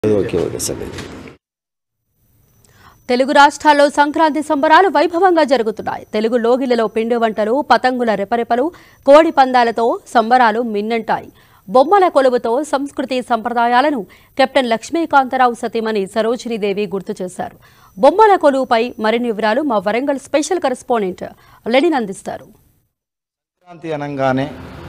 okay okay sir Telugu రాష్ట్రాల్లో సంక్రాంతి సంబరాలు వైభవంగా జరుగుతున్నాయి తెలుగు లోగిలలో పిండి వంటలు పతంగుల రెపరెపలు కోడి పందాలతో సంబరాలు మిన్నంటాయి బొమ్మల కొలువుతో సంస్కృతి సంప్రదాయాలను కెప్టెన్ లక్ష్మీకాంతరావు సతీమణి సరోజినీదేవి గుర్తు చేశారు బొమ్మల కొలువుపై మరిన్ని వివరాలు మా వరంగల్ స్పెషల్ కరెస్పాండెంట్ లెనిన్ అందిస్తారు సంక్రాంతి అనగానే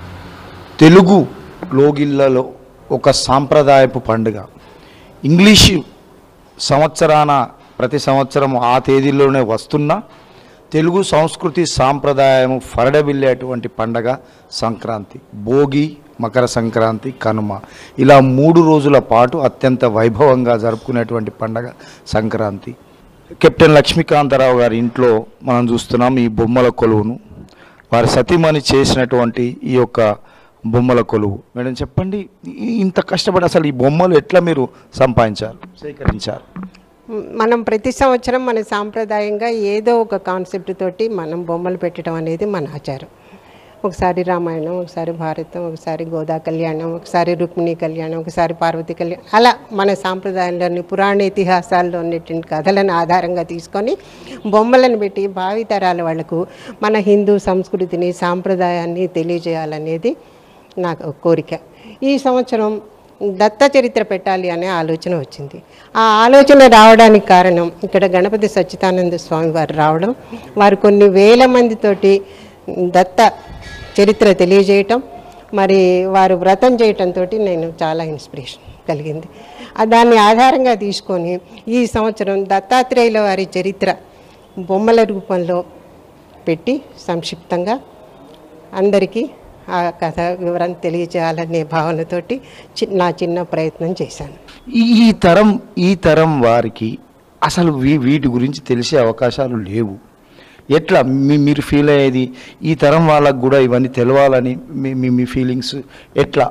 తెలుగు లోగిళ్ళలో ఒక సాంప్రదాయపు పండుగ ఇంగ్లీషు సంవత్సరాన ప్రతి సంవత్సరం ఆ తేదీలోనే వస్తున్న తెలుగు సంస్కృతి సాంప్రదాయము ఫరడబిల్లేటువంటి పండగ సంక్రాంతి భోగి మకర సంక్రాంతి కనుమ ఇలా మూడు రోజుల పాటు అత్యంత వైభవంగా జరుపుకునేటువంటి పండగ సంక్రాంతి కెప్టెన్ లక్ష్మీకాంతారావు గారి ఇంట్లో మనం చూస్తున్నాం ఈ బొమ్మల కొలువును వారి సతీమణి చేసినటువంటి ఈ యొక్క బొమ్మల కొలువు మేడం చెప్పండి ఈ- ఇంత కష్టపడి అసలు ఈ బొమ్మలు ఎట్లా మీరు సంపాదించారు సేకరించారు మనం ప్రతి సంవత్సరం మన సాంప్రదాయంగా ఏదో ఒక కాన్సెప్ట్ తోటి మనం బొమ్మలు పెట్టడం అనేది మన ఆచారం ఒకసారి రామాయణం ఒకసారి భారతం ఒకసారి గోదా కళ్యాణం ఒకసారి రుక్మిణి కళ్యాణం ఒకసారి పార్వతి కళ్యాణం అలా మన సాంప్రదాయంలోని పురాణ ఇతిహాసాల్లో ఉన్నటువంటి కథలను ఆధారంగా తీసుకొని బొమ్మలను పెట్టి భావితరాల వాళ్ళకు మన హిందూ సంస్కృతిని సాంప్రదాయాన్ని తెలియజేయాలనేది నాకు కోరిక ఈ సంవత్సరం దత్త చరిత్ర పెట్టాలి అనే ఆలోచన వచ్చింది ఆ ఆలోచన రావడానికి కారణం ఇక్కడ గణపతి సచ్చిదానంద స్వామి వారు రావడం వారు కొన్ని వేల మందితోటి దత్త చరిత్ర తెలియజేయటం మరి వారు వ్రతం చేయటంతో నేను చాలా ఇన్స్పిరేషన్ కలిగింది ఆ దాన్ని ఆధారంగా తీసుకొని ఈ సంవత్సరం దత్తాత్రేయుల వారి చరిత్ర బొమ్మల రూపంలో పెట్టి సంక్షిప్తంగా అందరికీ ఆ కథ వివరణ తెలియజేయాలనే భావనతోటి చి- నా చిన్న ప్రయత్నం చేశాను ఈ ఈ తరం ఈ తరం వారికి అసలు వీ వీటి గురించి తెలిసే అవకాశాలు లేవు ఎట్లా మీ మీరు ఫీల్ అయ్యేది ఈ తరం వాళ్ళకు కూడా ఇవన్నీ తెలవాలని మీ మీ మీ ఫీలింగ్స్ ఎట్లా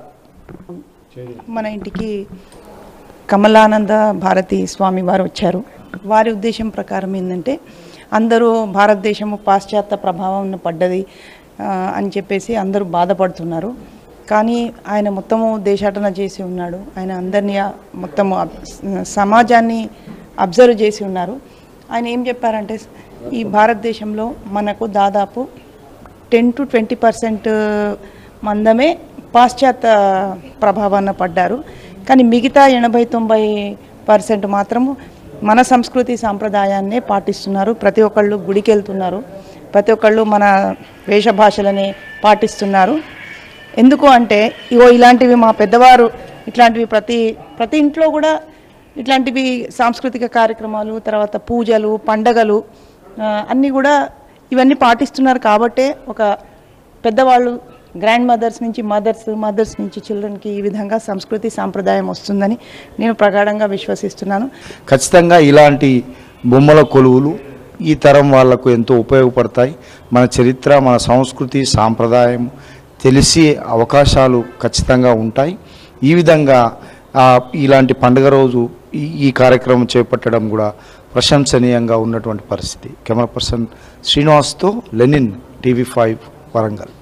మన ఇంటికి కమలానంద భారతి స్వామి వారు వచ్చారు వారి ఉద్దేశం ప్రకారం ఏంటంటే అందరూ భారతదేశము పాశ్చాత్య ప్రభావం పడ్డది ఆ, అని చెప్పేసి అందరూ బాధపడుతున్నారు కానీ ఆయన మొత్తము దేశాటన చేసి ఉన్నాడు ఆయన అందరినీ ఆ మొత్తము అబ్- సమాజాన్ని అబ్జర్వ్ చేసి ఉన్నారు ఆయన ఏం చెప్పారంటే ఈ భారతదేశంలో మనకు దాదాపు టెన్ టు ట్వంటీ పర్సెంట్ మందమే పాశ్చాత్య ప్రభావాన పడ్డారు కానీ మిగతా ఎనభై తొంభై పర్సెంట్ మాత్రము మన సంస్కృతి సాంప్రదాయాన్నే పాటిస్తున్నారు ప్రతి ఒక్కళ్ళు గుడికి వెళ్తున్నారు ప్రతి ఒక్కళ్ళు మన వేషభాషలనే పాటిస్తున్నారు ఎందుకు అంటే ఇగో ఇలాంటివి మా పెద్దవారు ఇట్లాంటివి ప్రతి ప్రతి ఇంట్లో కూడా ఇట్లాంటివి సాంస్కృతిక కార్యక్రమాలు తర్వాత పూజలు పండగలు ఆ, అన్నీ కూడా ఇవన్నీ పాటిస్తున్నారు కాబట్టే ఒక పెద్దవాళ్ళు గ్రాండ్ మదర్స్ నుంచి మదర్స్ మదర్స్ నుంచి చిల్డ్రన్కి ఈ విధంగా సంస్కృతి సాంప్రదాయం వస్తుందని నేను ప్రగాఢంగా విశ్వసిస్తున్నాను ఖచ్చితంగా ఇలాంటి బొమ్మల కొలువులు ఈ తరం వాళ్లకు ఎంతో ఉపయోగపడతాయి మన చరిత్ర మన సంస్కృతి సాంప్రదాయం తెలిసే అవకాశాలు ఖచ్చితంగా ఉంటాయి ఈ విధంగా ఆ, ఇలాంటి పండుగ రోజు ఈ ఈ కార్యక్రమం చేపట్టడం కూడా ప్రశంసనీయంగా ఉన్నటువంటి పరిస్థితి కెమెరా పర్సన్ శ్రీనివాస్తో లెనిన్ టీవీ ఫైవ్ వరంగల్